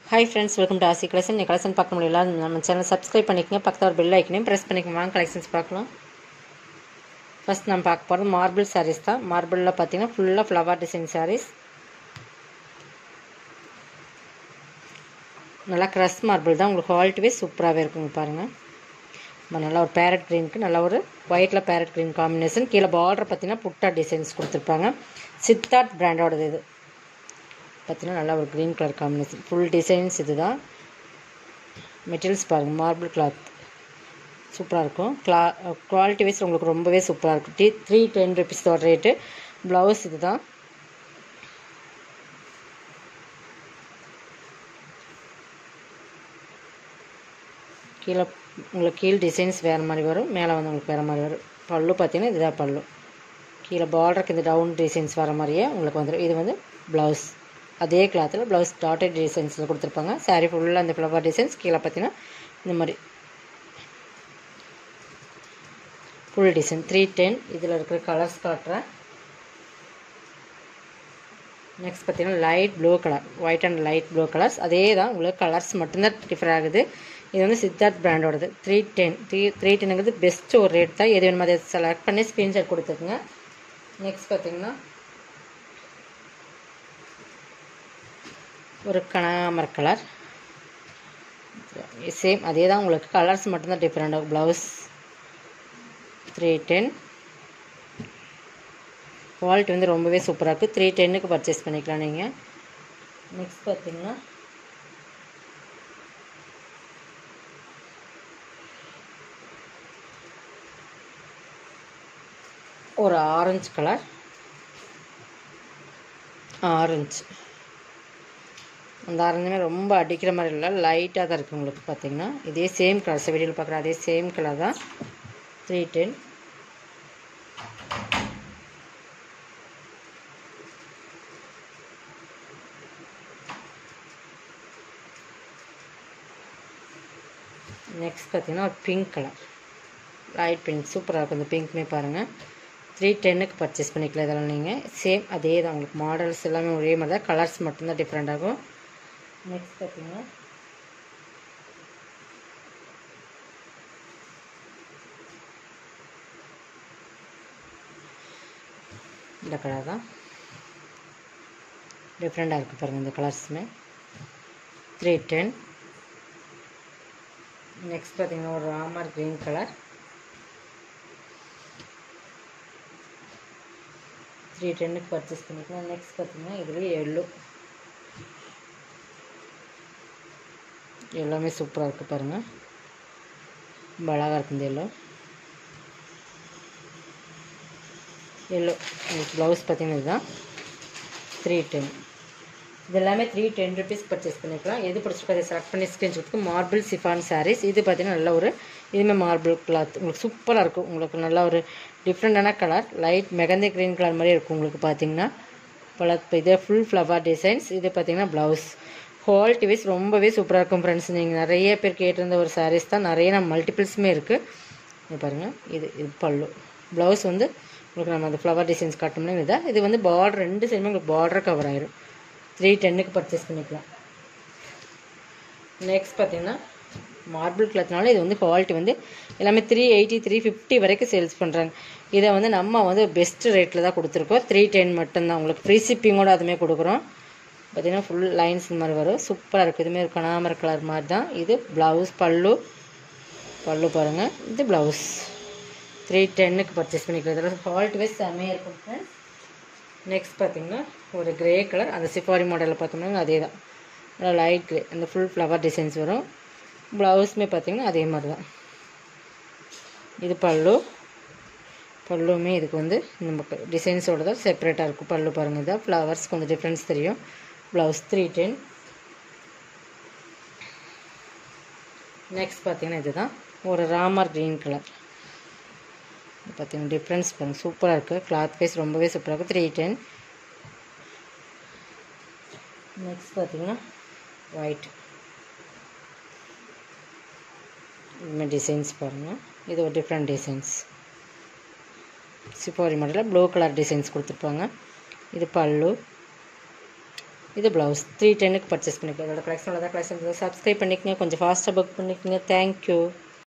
hi friends welcome to Aasi collection நீ collection பார்க்க முடியல நம்ம சேனல் சப்ஸ்கிரைப் பண்ணிக்கங்க பக்கத்தில் ஒரு பெல் ஐக்கனையும் ப்ரெஸ் பண்ணிக்கோங்க வாங்க கலெக்ஷன்ஸ் பார்க்கலாம் ஃபர்ஸ்ட் நம்ம பார்க்க போகிறது மார்பிள் சாரீஸ் தான் மார்பிளில் பார்த்தீங்கன்னா ஃபுல்லாக ஃப்ளவர் டிசைன் சாரீஸ் நல்லா க்ரஸ் மார்பிள் தான் உங்களுக்கு குவாலிட்டிவே சூப்பராகவே இருக்குங்க பாருங்கள் நம்ம நல்லா ஒரு பேரட் க்ரீனுக்கு நல்லா ஒரு ஒயிட்டில் பேரட் க்ரீன் காம்பினேஷன் கீழே பார்டர் பார்த்தீங்கன்னா புட்டா டிசைன்ஸ் கொடுத்துருப்பாங்க சித்தார்த் பிராண்டோடது இது பார்த்தீங்கன்னா நல்லா ஒரு green colour combination full designs இது தான் மெட்டீரியல்ஸ் பாருங்கள் மார்பிள் கிளாத் சூப்பராக இருக்கும் கிளா குவாலிட்டி வைஸ் உங்களுக்கு ரொம்பவே சூப்பராக இருக்கும் டி த்ரீ டென் ருபீஸோட ரேட்டு ப்ளவுஸ் இது தான் கீழே உங்களுக்கு கீழ் டிசைன்ஸ் வேறு மாதிரி வரும் மேலே வந்து உங்களுக்கு வேறு மாதிரி வரும் பல்லு பார்த்தீங்கன்னா இதுதான் பல்லு கீழே பார்டருக்கு இந்த டவுன் டிசைன்ஸ் வர மாதிரியே உங்களுக்கு வந்துடும் இது வந்து ப்ளவுஸ் அதே கிளாத்தில் ப்ளவுஸ் டாட்டட் டிசைன்ஸில் கொடுத்துருப்பாங்க சாரீ ஃபுல்லாக அந்த ஃப்ளவர் டிசைன்ஸ் கீழே பார்த்தீங்கன்னா இந்த மாதிரி ஃபுல் டிசைன் த்ரீ டென் இதில் இருக்கிற கலர்ஸ் காட்டுறேன் நெக்ஸ்ட் பார்த்தீங்கன்னா light blue colour white and light blue colours அதே தான் உங்களுக்கு கலர்ஸ் மட்டும்தான் டிஃபர் ஆகுது இது வந்து சித்தார்த் பிராண்டோடது த்ரீ டென் த்ரீ த்ரீ டென்னுங்கிறது பெஸ்ட் ஒரு ரேட் தான் எது வேணுமோ அதை செலக்ட் பண்ணி ஸ்க்ரீன்ஷாட் கொடுத்துக்குங்க நெக்ஸ்ட் பார்த்தீங்கன்னா ஒரு கனகாமர கலர் சேம் அதே தான் உங்களுக்கு கலர்ஸ் மட்டும்தான் டிஃப்ரெண்ட் ஆகும் ப்ளவுஸ் த்ரீ டென் குவாலிட்டி வந்து ரொம்பவே சூப்பராக இருக்குது த்ரீ டென்னுக்கு பர்ச்சேஸ் பண்ணிக்கலாம் நீங்கள் நெக்ஸ்ட் பார்த்தீங்கன்னா ஒரு ஆரஞ்சு கலர் ஆரஞ்சு அந்த ஆரஞ்சுமே ரொம்ப அடிக்கிற மாதிரி இல்லை லைட்டாக தான் இருக்குது உங்களுக்கு பார்த்தீங்கன்னா இதே சேம் கலர் வீடியோவில் பார்க்குற அதே சேம் கலர் தான் த்ரீ டென் நெக்ஸ்ட் பார்த்தீங்கன்னா ஒரு பிங்க் கலர் லைட் பிங்க் சூப்பராக இருக்கும் இந்த பிங்க்குமே பாருங்கள் த்ரீ டென்னுக்கு பர்ச்சேஸ் பண்ணிக்கலாம் இதெல்லாம் நீங்கள் சேம் அதே தான் உங்களுக்கு மாடல்ஸ் எல்லாமே ஒரே மாதிரி தான் கலர்ஸ் மட்டும்தான் டிஃப்ரெண்ட் ஆகும் நெக்ஸ்ட் பார்த்தீங்கன்னா இந்த கலர் தான் டிஃப்ரெண்ட்டாக இருக்குது பாருங்கள் இந்த கலர்ஸுமே த்ரீ டென் நெக்ஸ்ட் பார்த்தீங்கன்னா ஒரு ராமர் க்ரீன் கலர் த்ரீ டென்னுக்கு பர்ச்சேஸ் பண்ணிக்கலாம் நெக்ஸ்ட் பார்த்தீங்கன்னா இதுலேயே எல்லோ எல்லாமே சூப்பராக இருக்குது பாருங்கள் ரொம்ப அழகாக இருக்குது இந்த எல்லோ எல்லோ உங்களுக்கு ப்ளவுஸ் பார்த்தீங்கன்னா இதுதான் த்ரீ டென் இது எல்லாமே த்ரீ டென் ருபீஸ் பர்ச்சேஸ் பண்ணிக்கலாம் எது பிடிச்சிருக்கோ அதை செலக்ட் பண்ணி ஸ்க்ரீன்ஷாட்க்கு மார்பிள் சிஃபான் சாரீஸ் இது பார்த்தீங்கன்னா நல்ல ஒரு இதுவுமே மார்பிள் கிளாத் உங்களுக்கு சூப்பராக இருக்கும் உங்களுக்கு நல்ல ஒரு டிஃப்ரெண்டான colour light mehndi green colour மாதிரி இருக்கும் உங்களுக்கு பார்த்தீங்கன்னா பல இதே ஃபுல் ஃப்ளவர் டிசைன்ஸ் இது பார்த்தீங்கன்னா ப்ளவுஸ் குவாலிட்டி வைஸ் ரொம்பவே சூப்பராக இருக்கும் ஃப்ரெண்ட்ஸ் நீங்கள் நிறைய பேர் கேட்டிருந்த ஒரு சாரீஸ் தான் நிறைய நம்ம மல்டிபிள்ஸுமே இருக்குது இது பாருங்கள் இது இது பல்லு ப்ளவுஸ் வந்து உங்களுக்கு நம்ம அந்த ஃப்ளவர் டிசைன்ஸ் காட்டணும்னா இதுதான் இது வந்து பார்டர் ரெண்டு சைடுமே உங்களுக்கு பார்டர் கவர் ஆயிரும் த்ரீ டென்னுக்கு பர்ச்சேஸ் பண்ணிக்கலாம் நெக்ஸ்ட் பார்த்தீங்கன்னா மார்பிள் கிளாத்னால இது வந்து குவாலிட்டி வந்து எல்லாமே த்ரீ எயிட்டி த்ரீ ஃபிஃப்டி வரைக்கும் சேல்ஸ் பண்ணுறாங்க இதை வந்து நம்ம வந்து பெஸ்ட் ரேட்டில் தான் கொடுத்துருக்கோம் த்ரீ டென் மட்டும்தான் உங்களுக்கு ஃப்ரீ ஷிப்பிங்கோட அதுவுமே கொடுக்குறோம் பார்த்தீங்கன்னா ஃபுல் லைன்ஸ் இந்த மாதிரி வரும் சூப்பராக இருக்குது இதுமாரி கனாமர கலர் மாதிரி தான் இது ப்ளவுஸ் பல்லு பல்லு பாருங்கள் இது ப்ளவுஸ் த்ரீ டென்னுக்கு பர்ச்சேஸ் பண்ணிக்கலாம் இதெல்லாம் குவாலிட்டி வைஸ் செம்மையாக இருக்கும் ஃப்ரெண்ட்ஸ் நெக்ஸ்ட் பார்த்தீங்கன்னா ஒரு கிரே கலர் அந்த சிஃபாரி மாடலில் பார்த்தோம்னா அதே தான் நல்லா லைட் கிரே அந்த ஃபுல் ஃப்ளவர் டிசைன்ஸ் வரும் ப்ளவுஸுமே பார்த்தீங்கன்னா அதே மாதிரி தான் இது பல்லு பல்லுமே இதுக்கு வந்து நம்ம டிசைன்ஸோட தான் செப்பரேட்டாக இருக்கும் பல்லு பாருங்கள் இதான் ஃப்ளவர்ஸ் கொஞ்சம் டிஃப்ரென்ஸ் தெரியும் ப்ளவுஸ் த்ரீ டென் நெக்ஸ்ட் பார்த்தீங்கன்னா இதுதான் ஒரு ராமர் க்ரீன் கலர் பார்த்தீங்கன்னா டிஃப்ரென்ஸ் பாருங்கள் சூப்பராக இருக்குது கிளாத் வைஸ் ரொம்பவே சூப்பராக இருக்குது த்ரீ டென் நெக்ஸ்ட் பார்த்தீங்கன்னா ஒயிட் இதுமாதிரி டிசைன்ஸ் பாருங்கள் இது ஒரு டிஃப்ரெண்ட் டிசைன்ஸ் சிப்போரி மாடலில் ப்ளூ கலர் டிசைன்ஸ் கொடுத்துருப்பாங்க இது பல்லு இது ப்ளவுஸ் த்ரீ டென்னுக்கு பர்ச்சேஸ் பண்ணிக்கலாம் இதோட கலெக்ஷன் தான் கலெக்ஷன் சப்ஸ்கிரைப் பண்ணிக்கங்க கொஞ்சம் ஃபாஸ்ட்டாக புக் பண்ணிக்கோங்க தேங்க்யூ